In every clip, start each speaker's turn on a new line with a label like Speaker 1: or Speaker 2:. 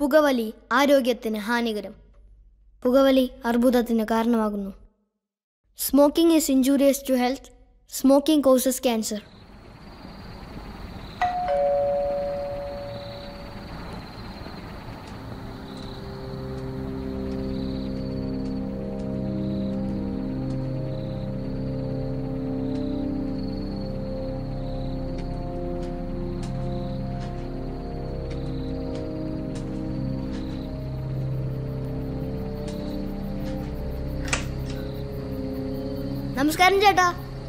Speaker 1: പുകവലി ആരോഗ്യത്തിന് ഹാനികരം പുകവലി അർബുദത്തിന് കാരണമാകുന്നു smoking is injurious to health smoking causes cancer നമസ്കാരം ചേട്ടാ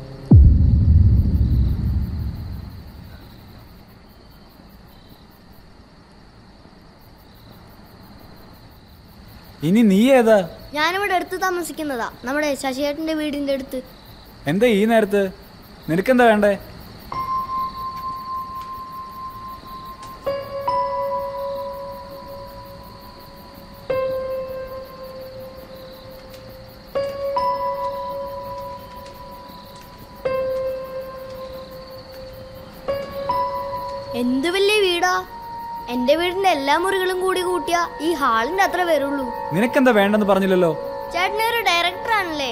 Speaker 2: ഇനി നീ ഏതാ
Speaker 1: ഞാനിവിടെ അടുത്ത് താമസിക്കുന്നതാ നമ്മുടെ ശശിയേട്ടന്റെ വീടിന്റെ അടുത്ത്
Speaker 2: എന്താ ഈ നേരത്ത് നിനക്കെന്താ വേണ്ടേ
Speaker 1: എന്ത് വലിയ വീടാ എന്റെ വീടിന്റെ എല്ലാ മുറികളും കൂടി കൂട്ടിയ ഈ ഹാളിന്റെ അത്ര വരുള്ളൂ
Speaker 2: നിനക്കെന്താ വേണ്ടെന്ന് പറഞ്ഞില്ലല്ലോ
Speaker 1: ചേട്ടൻ ഒരു ഡയറക്ടർ ആണല്ലേ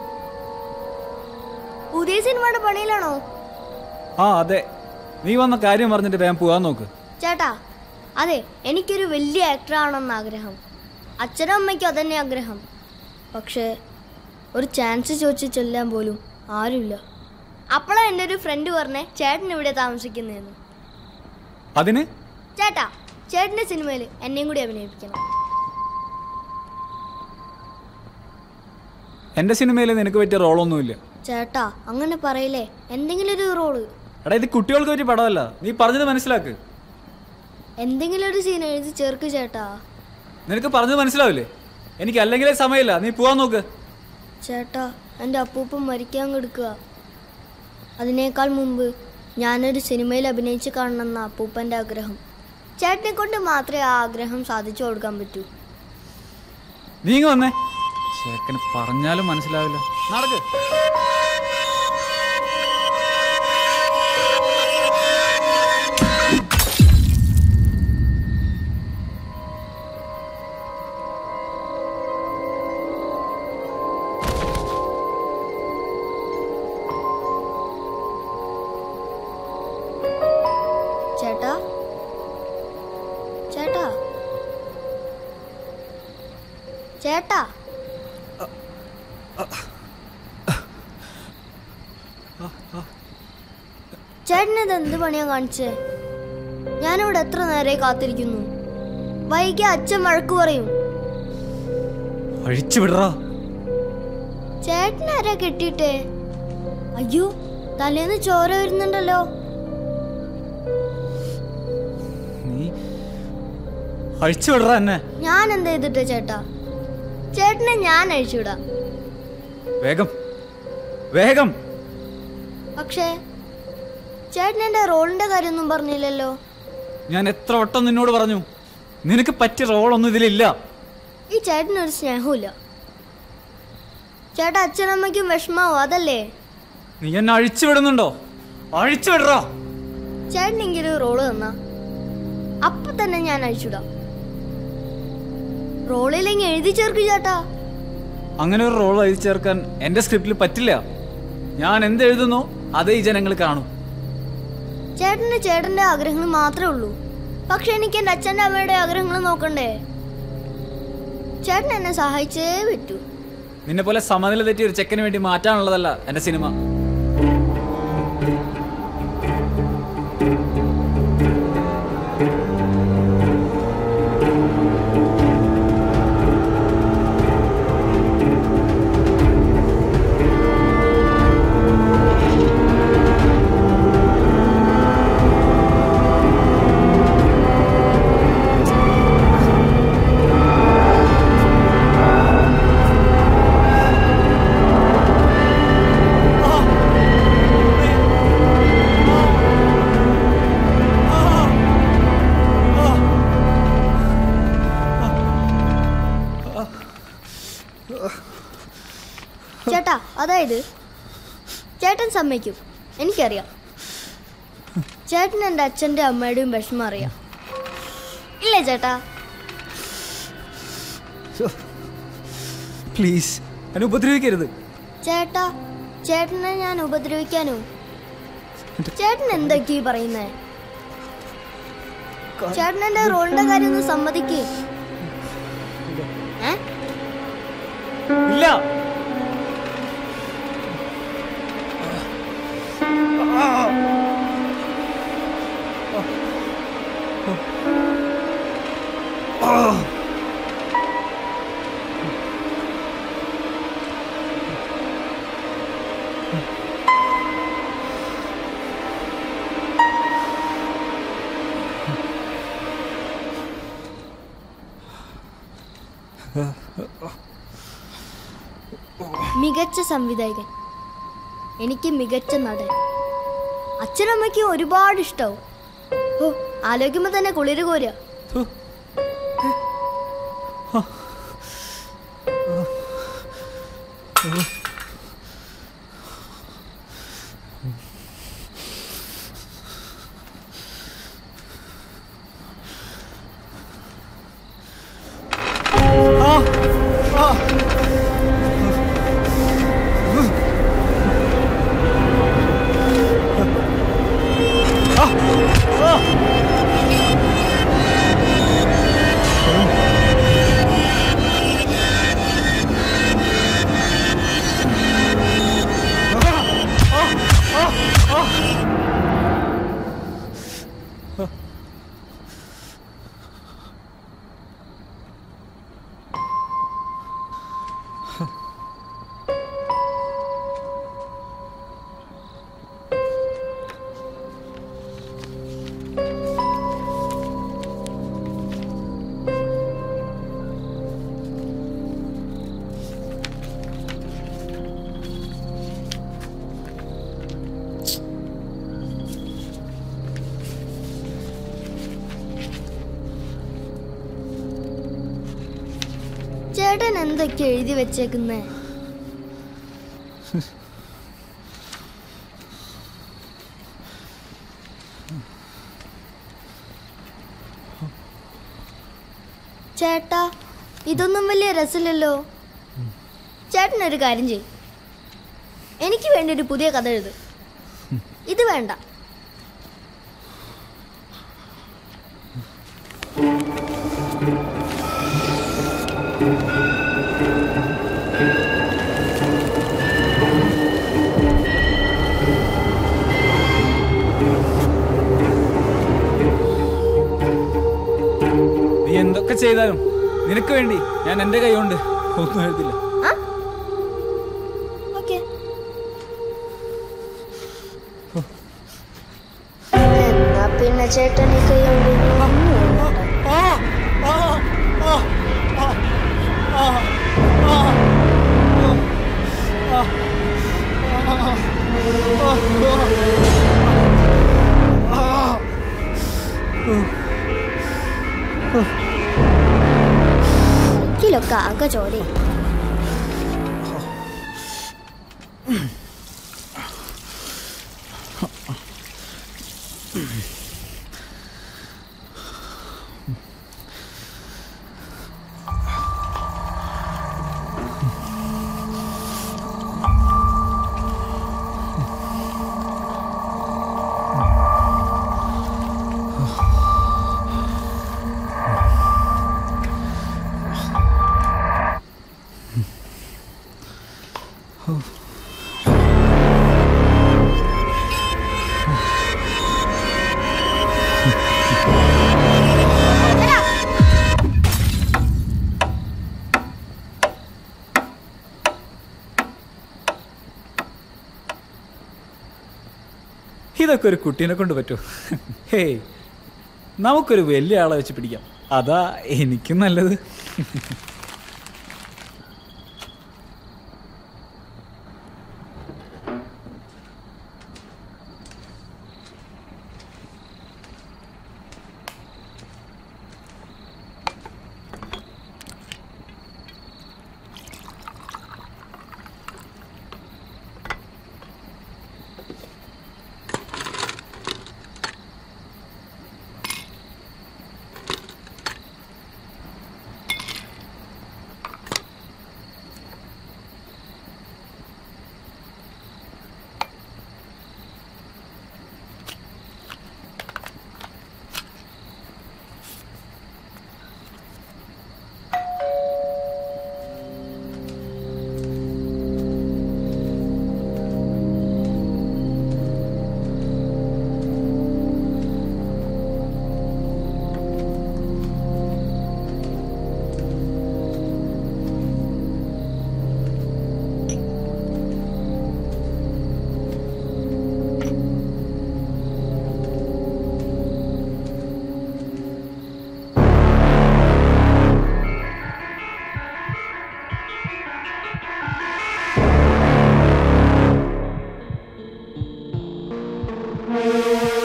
Speaker 1: പുതിയ സിനിമയുടെ പണിയിലാണോ
Speaker 2: ആ അതെ നീ വന്ന കാര്യം പറഞ്ഞിട്ട് വേഗം പോവാൻ നോക്ക്
Speaker 1: ചേട്ടാ അതെ എനിക്കൊരു വലിയ ആക്ടർ ആവണമെന്ന് ആഗ്രഹം അച്ഛനും അമ്മയ്ക്കും അതന്നെ ആഗ്രഹം പക്ഷേ ഒരു ചാൻസ് ചോദിച്ച് ചെല്ലാൻ പോലും ആരുമില്ല അപ്പോഴാ എൻ്റെ ഒരു ഫ്രണ്ട് പറഞ്ഞേ ചേട്ടൻ ഇവിടെ താമസിക്കുന്നതെന്ന്
Speaker 2: അതിന്
Speaker 1: ചേട്ടാ ചേട്ടൻ്റെ സിനിമയിൽ എന്നെയും കൂടി അഭിനയിപ്പിക്കണം
Speaker 2: എന്റെ സിനിമയിൽ നിനക്ക് പറ്റിയ റോളൊന്നുമില്ല
Speaker 1: ചേട്ടാ അങ്ങനെ പറയില്ലേ എന്തെങ്കിലും ഒരു റോള്
Speaker 2: എടാ ഇത് കുട്ടികൾക്ക് പറ്റിയ പടമല്ല നീ പറഞ്ഞത് മനസ്സിലാക്ക്
Speaker 1: എന്തെങ്കിലും ഒരു സീൻ എഴുതി ചേർക്ക് ചേട്ടാ
Speaker 2: നിനക്ക് പറഞ്ഞത് മനസ്സിലാവില്ലേ എനിക്ക് അല്ലെങ്കിലേ സമയമില്ല നീ പോവാൻ നോക്ക്
Speaker 1: ചേട്ടാ എൻ്റെ അപ്പൂപ്പൻ മരിക്കാൻ കൊടുക്കുക അതിനേക്കാൾ മുമ്പ് ഞാനൊരു സിനിമയിൽ അഭിനയിച്ച് കാണണമെന്ന അപ്പൂപ്പൻ്റെ ആഗ്രഹം ചേട്ടനെ കൊണ്ട് മാത്രമേ ആ ആഗ്രഹം സാധിച്ചു കൊടുക്കാൻ പറ്റൂ
Speaker 2: നീ ഇങ്ങ് വന്നേ ചേക്കന് പറഞ്ഞാലും മനസ്സിലാവില്ല നടക്ക്
Speaker 1: ചേട്ടാ ചേട്ടാ ചേട്ടാ ചേട്ടനത് എന്ത് പണിയാ കാണിച്ചേ ഞാനിവിടെ എത്ര നേരമായി കാത്തിരിക്കുന്നു വൈകി അച്ഛൻ വഴക്ക് പറയും
Speaker 2: അഴിച്ചു വിടറാ
Speaker 1: ചേട്ടനാരാ കെട്ടിയിട്ടേ അയ്യോ തലേന്ന് ചോര വരുന്നുണ്ടല്ലോ
Speaker 2: നീ അഴിച്ചു വിടറാ എന്നെ
Speaker 1: ഞാൻ എന്താ ചെയ്തിട്ടേ ചേട്ടാ ചേട്ടനെ ഞാൻ അഴിച്ചുവിടാം
Speaker 2: വേഗം വേഗം
Speaker 1: പക്ഷേ ചേട്ടൻ എന്റെ റോളിന്റെ കാര്യമൊന്നും പറഞ്ഞില്ലല്ലോ
Speaker 2: ഞാൻ എത്ര വട്ടം നിന്നോട് പറഞ്ഞു നിനക്ക് പറ്റിയ റോളൊന്നും ഇതിലില്ല
Speaker 1: ഈ ചേട്ടനൊരു സ്നേഹമില്ല ചേട്ടാ അച്ഛനമ്മയ്ക്കും വിഷമാവും അതല്ലേ
Speaker 2: നീ എന്നെ അഴിച്ചു വിടുന്നുണ്ടോ അഴിച്ചു വിടറാ
Speaker 1: ചേട്ടനെങ്കിലും ഒരു റോള് തന്നാ അപ്പൊ തന്നെ ഞാൻ അഴിച്ചുവിടാം റോളിലെങ്കിൽ എഴുതി ചേർക്ക് ചേട്ടാ
Speaker 2: അങ്ങനെ ഒരു റോൾ എഴുതി ചേർക്കാൻ എന്റെ സ്ക്രിപ്റ്റിൽ പറ്റില്ല ഞാൻ എന്ത് എഴുതുന്നോ അതേ ഈ ജനങ്ങൾ കാണും
Speaker 1: ചേട്ടന് ചേട്ടന്റെ ആഗ്രഹങ്ങൾ മാത്രമേ ഉള്ളൂ പക്ഷെ എനിക്ക് എന്റെ അച്ഛന്റെ അമ്മയുടെ ആഗ്രഹങ്ങൾ നോക്കണ്ടേ ചേട്ടൻ എന്നെ സഹായിച്ചേ പറ്റൂ
Speaker 2: നിന്നെ പോലെ സമനില തെറ്റി ഒരു ചെക്കന് വേണ്ടി മാറ്റാനുള്ളതല്ല എന്റെ സിനിമ
Speaker 1: ചേട്ടാ അതായത് ചേട്ടൻ സമ്മതിക്കും എനിക്കറിയാം ചേട്ടൻ എൻ്റെ അച്ഛൻ്റെ അമ്മയുടെയും വിഷമം അറിയാം ഇല്ലേ ചേട്ടാ
Speaker 2: പ്ലീസ് എന്നെ ഉപദ്രവിക്കരുത്
Speaker 1: ചേട്ടാ ചേട്ടനെ ഞാൻ ഉപദ്രവിക്കാനോ ചേട്ടൻ എന്തൊക്കെയാ ഈ പറയുന്നേ ചേട്ടൻ എന്റെ റോളിന്റെ കാര്യം ഒന്ന് സമ്മതിക്കേ ഏ
Speaker 2: ഇല്ല
Speaker 1: മികച്ച സംവിധായകൻ എനിക്ക് മികച്ച നടൻ അച്ഛനമ്മയ്ക്ക് ഒരുപാട് ഇഷ്ടാവും ഓ ആലോചിക്കുമ്പോ തന്നെ കുളിര് കോരുക
Speaker 2: ഹു. ആ ആ
Speaker 1: ചേട്ടൻ എന്തൊക്കെയാ എഴുതി വെച്ചേക്കുന്നേ ചേട്ടാ ഇതൊന്നും വലിയ രസമില്ലല്ലോ ചേട്ടൻ ഒരു കാര്യം ചെയ്യും എനിക്ക് വേണ്ടി ഒരു പുതിയ കഥ എഴുത് ഇത് വേണ്ട
Speaker 2: നീ എന്തൊക്കെ ചെയ്താലും നിനക്ക് വേണ്ടി ഞാൻ എന്റെ കൈ കൊണ്ട് ഒന്നും എഴുതില്ല
Speaker 1: ആ ഓക്കെ എന്നാ പിന്നെ ചേട്ടൻ ഈ കൈ കൊണ്ട് ഒന്നും എഴുതണ്ട. ബാക്കിലൊക്കെ ആകെ ചോരയും
Speaker 2: ഇതൊക്കെ ഒരു കുട്ടീനെ കൊണ്ട് പറ്റുമോ ഹേയ് നമുക്കൊരു വലിയ ആളെ വെച്ച് പിടിക്കാം അതാ എനിക്കും നല്ലത്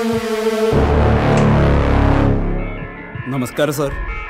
Speaker 3: നമസ്കാരം സാർ